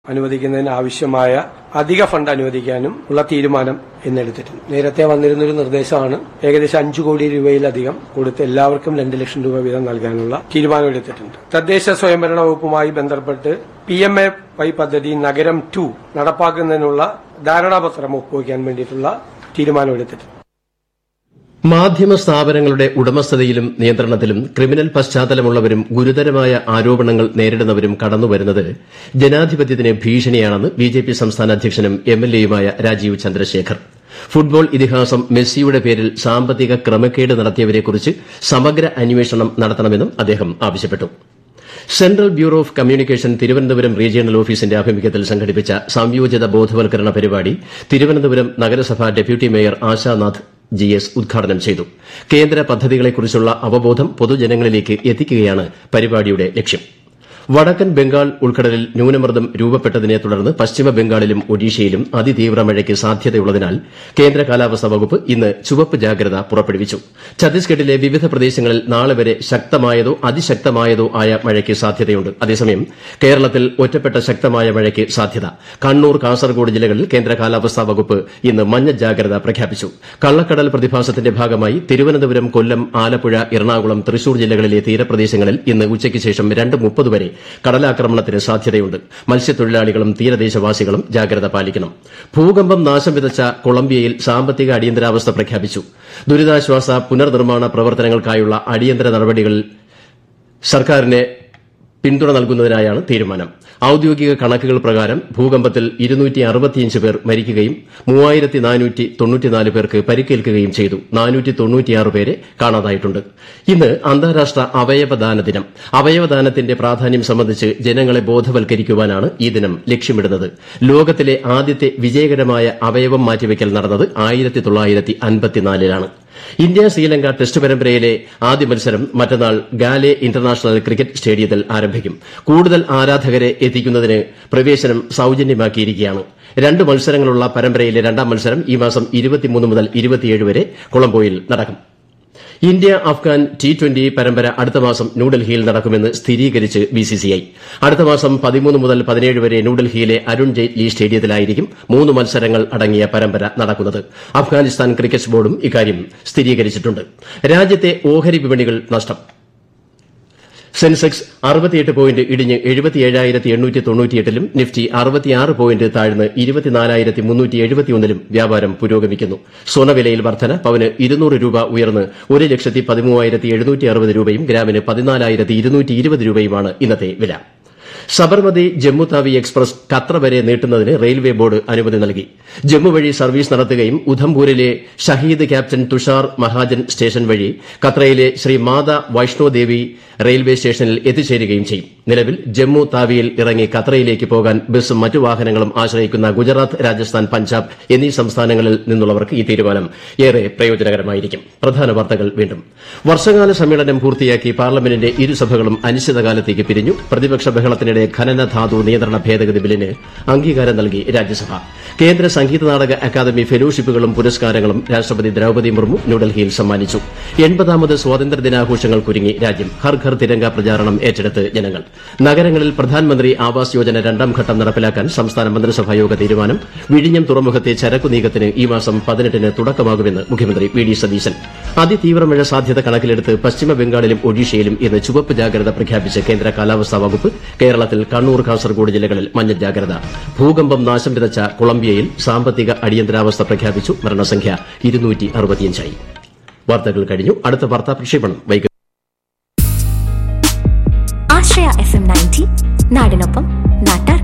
അനുവദിക്കുന്നതിന് ആവശ്യമായ അധിക ഫണ്ട് അനുവദിക്കാനും ഉള്ള തീരുമാനം ഇന്നെടുത്തിട്ടുണ്ട് നേരത്തെ വന്നിരുന്നൊരു നിർദ്ദേശമാണ് ഏകദേശം അഞ്ചു കോടി രൂപയിലധികം കൊടുത്ത് എല്ലാവർക്കും രണ്ട് ലക്ഷം രൂപ വീതം നൽകാനുള്ള തീരുമാനമെടുത്തിട്ടുണ്ട് തദ്ദേശ സ്വയംഭരണ വകുപ്പുമായി ബന്ധപ്പെട്ട് പി എം എ വൈ പദ്ധതി നഗരം ടു നടപ്പാക്കുന്നതിനുള്ള ധാരണാപത്രം ഒപ്പുവയ്ക്കാൻ വേണ്ടിയിട്ടുള്ള തീരുമാനമെടുത്തിട്ടുണ്ട് മാധ്യമ സ്ഥാപനങ്ങളുടെ ഉടമസ്ഥതയിലും നിയന്ത്രണത്തിലും ക്രിമിനൽ പശ്ചാത്തലമുള്ളവരും ഗുരുതരമായ ആരോപണങ്ങൾ നേരിടുന്നവരും കടന്നുവരുന്നത് ജനാധിപത്യത്തിന് ഭീഷണിയാണെന്ന് ബിജെപി സംസ്ഥാന അധ്യക്ഷനും എംഎൽഎയുമായ രാജീവ് ചന്ദ്രശേഖർ ഫുട്ബോൾ ഇതിഹാസം മെസ്സിയുടെ പേരിൽ സാമ്പത്തിക ക്രമക്കേട് നടത്തിയവരെക്കുറിച്ച് സമഗ്ര അന്വേഷണം നടത്തണമെന്നും അദ്ദേഹം ആവശ്യപ്പെട്ടു central bureau of communication Thiruvananthapuram regional ഓഫീസിന്റെ ആഭിമുഖ്യത്തിൽ സംഘടിപ്പിച്ച സംയോജിത ബോധവൽക്കരണ പരിപാടി തിരുവനന്തപുരം നഗരസഭ deputy mayor Ashanath G S ഉദ്ഘാടനം ചെയ്തു കേന്ദ്ര പദ്ധതികളെക്കുറിച്ചുള്ള അവബോധം പൊതുജനങ്ങളിലേക്ക് എത്തിക്കുകയാണ് പരിപാടിയുടെ ലക്ഷ്യം വടക്കൻ ബംഗാൾ ഉൾക്കടലിൽ ന്യൂനമർദ്ദം രൂപപ്പെട്ടതിനെ തുടർന്ന് പശ്ചിമ ബംഗാളിലും ഒഡീഷയിലും അതിതീവ്ര മഴയ്ക്ക് സാധ്യതയുള്ളതിനാൽ കേന്ദ്ര കാലാവസ്ഥാ വകുപ്പ് ഇന്ന് ചുവപ്പ് ജാഗ്രത പുറപ്പെടുവിച്ചു ഛത്തീസ്ഗഡിലെ വിവിധ പ്രദേശങ്ങളിൽ നാളെ വരെ ശക്തമായതോ അതിശക്തമായതോ ആയ മഴയ്ക്ക് സാധ്യതയുണ്ട് അതേസമയം കേരളത്തിൽ ഒറ്റപ്പെട്ട ശക്തമായ മഴയ്ക്ക് സാധ്യത കണ്ണൂർ കാസർഗോഡ് ജില്ലകളിൽ കേന്ദ്ര കാലാവസ്ഥാ വകുപ്പ് ഇന്ന് മഞ്ഞ ജാഗ്രത പ്രഖ്യാപിച്ചു കള്ളക്കടൽ പ്രതിഭാസത്തിന്റെ ഭാഗമായി തിരുവനന്തപുരം കൊല്ലം ആലപ്പുഴ എറണാകുളം തൃശൂർ ജില്ലകളിലെ തീരപ്രദേശങ്ങളിൽ ഇന്ന് ഉച്ചയ്ക്ക് ശേഷം രണ്ട് മുപ്പത് വരെ കടലാക്രമണത്തിന് സാധ്യതയുണ്ട് മത്സ്യത്തൊഴിലാളികളും തീരദേശവാസികളും ജാഗ്രത പാലിക്കണം ഭൂകമ്പം നാശം വിതച്ച കൊളംബിയയിൽ സാമ്പത്തിക അടിയന്തരാവസ്ഥ പ്രഖ്യാപിച്ചു ദുരിതാശ്വാസ പുനർനിർമ്മാണ പ്രവർത്തനങ്ങൾക്കായുള്ള അടിയന്തര നടപടികളിൽ സർക്കാരിന് പിന്തുണ നൽകുന്നതിനായാണ് തീരുമാനം ഔദ്യോഗിക കണക്കുകൾ പ്രകാരം ഭൂകമ്പത്തിൽ പേർ മരിക്കുകയും പേർക്ക് പരിക്കേൽക്കുകയും ചെയ്തു പേരെ കാണാതായിട്ടുണ്ട് ഇന്ന് അന്താരാഷ്ട്ര അവയവദാന ദിനം അവയവദാനത്തിന്റെ പ്രാധാന്യം സംബന്ധിച്ച് ജനങ്ങളെ ബോധവൽക്കരിക്കുവാനാണ് ഈ ദിനം ലക്ഷ്യമിടുന്നത് ലോകത്തിലെ ആദ്യത്തെ വിജയകരമായ അവയവം മാറ്റിവയ്ക്കൽ നടന്നത് ലാണ് ഇന്ത്യ ശ്രീലങ്ക ടെസ്റ്റ് പരമ്പരയിലെ ആദ്യ മത്സരം മറ്റന്നാൾ ഗാലെ ഇന്റർനാഷണൽ ക്രിക്കറ്റ് സ്റ്റേഡിയത്തിൽ ആരംഭിക്കും കൂടുതൽ ആരാധകരെ എത്തിക്കുന്നതിന് പ്രവേശനം സൌജന്യമാക്കിയിരിക്കുകയാണ് രണ്ട് മത്സരങ്ങളുള്ള പരമ്പരയിലെ രണ്ടാം മത്സരം ഈ മാസം മുതൽ വരെ കൊളംബോയിൽ നടക്കും ഇന്ത്യ അഫ്ഗാൻ ടി ട്വന്റി പരമ്പര അടുത്ത മാസം ന്യൂഡൽഹിയിൽ നടക്കുമെന്ന് സ്ഥിരീകരിച്ച് ബിസിസിഐ അടുത്ത മാസം മുതൽ വരെ ന്യൂഡൽഹിയിലെ അരുൺ ജെയ്റ്റ്ലി സ്റ്റേഡിയത്തിലായിരിക്കും മൂന്ന് മത്സരങ്ങൾ അടങ്ങിയ പരമ്പര നടക്കുന്നത് അഫ്ഗാനിസ്ഥാൻ ക്രിക്കറ്റ് ബോർഡും ഇക്കാര്യം സ്ഥിരീകരിച്ചിട്ടുണ്ട് രാജ്യത്തെ ഓഹരി വിപണികൾ നഷ്ടം സെൻസെക്സ് അറുപത്തിയെട്ട് പോയിന്റ് ഇടിഞ്ഞ് ലും നിഫ്റ്റി അറുപത്തിയാറ് പോയിന്റ് താഴ്ന്ന് ഇരുപത്തിനാലായിരത്തി മുന്നൂറ്റി എഴുപത്തിയൊന്നിലും വ്യാപാരം പുരോഗമിക്കുന്നു സ്വർണ്ണവിലയിൽ വർധന പവന് ഇരുന്നൂറ് രൂപ ഉയർന്ന് ഒരു ലക്ഷത്തി പതിമൂവായിരത്തി എഴുന്നൂറ്റി അറുപത് രൂപയും ഗ്രാമിന് പതിനാലായിരത്തി ഇരുന്നൂറ്റി ഇരുപത് രൂപയുമാണ് ഇന്നത്തെ വില സബർമതി ജമ്മു താവി എക്സ്പ്രസ് കത്ര വരെ നീട്ടുന്നതിന് റെയിൽവേ ബോർഡ് അനുമതി നൽകി ജമ്മു വഴി സർവീസ് നടത്തുകയും ഉധംപൂരിലെ ഷഹീദ് ക്യാപ്റ്റൻ തുഷാർ മഹാജൻ സ്റ്റേഷൻ വഴി കത്രയിലെ ശ്രീ മാതാ വൈഷ്ണോദേവി റെയിൽവേ സ്റ്റേഷനിൽ എത്തിച്ചേരുകയും ചെയ്യും നിലവിൽ ജമ്മു താവിയിൽ ഇറങ്ങി കത്രയിലേക്ക് പോകാൻ ബസും മറ്റു വാഹനങ്ങളും ആശ്രയിക്കുന്ന ഗുജറാത്ത് രാജസ്ഥാൻ പഞ്ചാബ് എന്നീ സംസ്ഥാനങ്ങളിൽ നിന്നുള്ളവർക്ക് ഈ തീരുമാനം ഏറെ പ്രയോജനകരമായിരിക്കും പ്രധാന വാർത്തകൾ വീണ്ടും വർഷകാല സമ്മേളനം പൂർത്തിയാക്കി പാർലമെന്റിന്റെ ഇരുസഭകളും അനിശ്ചിതകാലത്തേക്ക് പിരിഞ്ഞു പ്രതിപക്ഷ ബഹളത്തിനിടെ ഖനന ധാതു നിയന്ത്രണ ഭേദഗതി ബില്ലിന് അംഗീകാരം നൽകി രാജ്യസഭ കേന്ദ്ര സംഗീത നാടക അക്കാദമി ഫെലോഷിപ്പുകളും പുരസ്കാരങ്ങളും രാഷ്ട്രപതി ദ്രൌപദി മുർമു ന്യൂഡൽഹിയിൽ സമ്മാനിച്ചു എൺപതാമത് സ്വാതന്ത്ര്യദിനാഘോഷങ്ങൾക്കൊരുങ്ങി രാജ്യം ഹർ ഘർ തിരങ്ക പ്രചാരണം ഏറ്റെടുത്ത് ജനങ്ങൾ നഗരങ്ങളിൽ പ്രധാനമന്ത്രി ആവാസ് യോജന രണ്ടാം ഘട്ടം നടപ്പിലാക്കാൻ സംസ്ഥാന മന്ത്രിസഭായോഗ തീരുമാനം വിഴിഞ്ഞം തുറമുഖത്തെ ചരക്കു നീക്കത്തിന് ഈ മാസം പതിനെട്ടിന് തുടക്കമാകുമെന്ന് മുഖ്യമന്ത്രി വി ഡി സതീശൻ അതിതീവ്ര മഴ സാധ്യത കണക്കിലെടുത്ത് പശ്ചിമ ബംഗാളിലും ഒഡീഷയിലും ഇന്ന് ചുവപ്പ് ജാഗ്രത പ്രഖ്യാപിച്ച് കേന്ദ്ര കാലാവസ്ഥാ വകുപ്പ് കേരളത്തിൽ കണ്ണൂർ കാസർഗോഡ് ജില്ലകളിൽ മഞ്ഞ ജാഗ്രത ഭൂകമ്പം നാശം വിതച്ച കൊളംബിയയിൽ സാമ്പത്തിക അടിയന്തരാവസ്ഥ പ്രഖ്യാപിച്ചു മരണസംഖ്യ ഇരുന്നൂറ്റി വാർത്തകൾ കഴിഞ്ഞു അടുത്ത വാർത്താ പ്രക്ഷേപണം വൈകിട്ട് ആശ്രയ എഫ് എം നയൻറ്റി നാടിനൊപ്പം നാട്ടാർ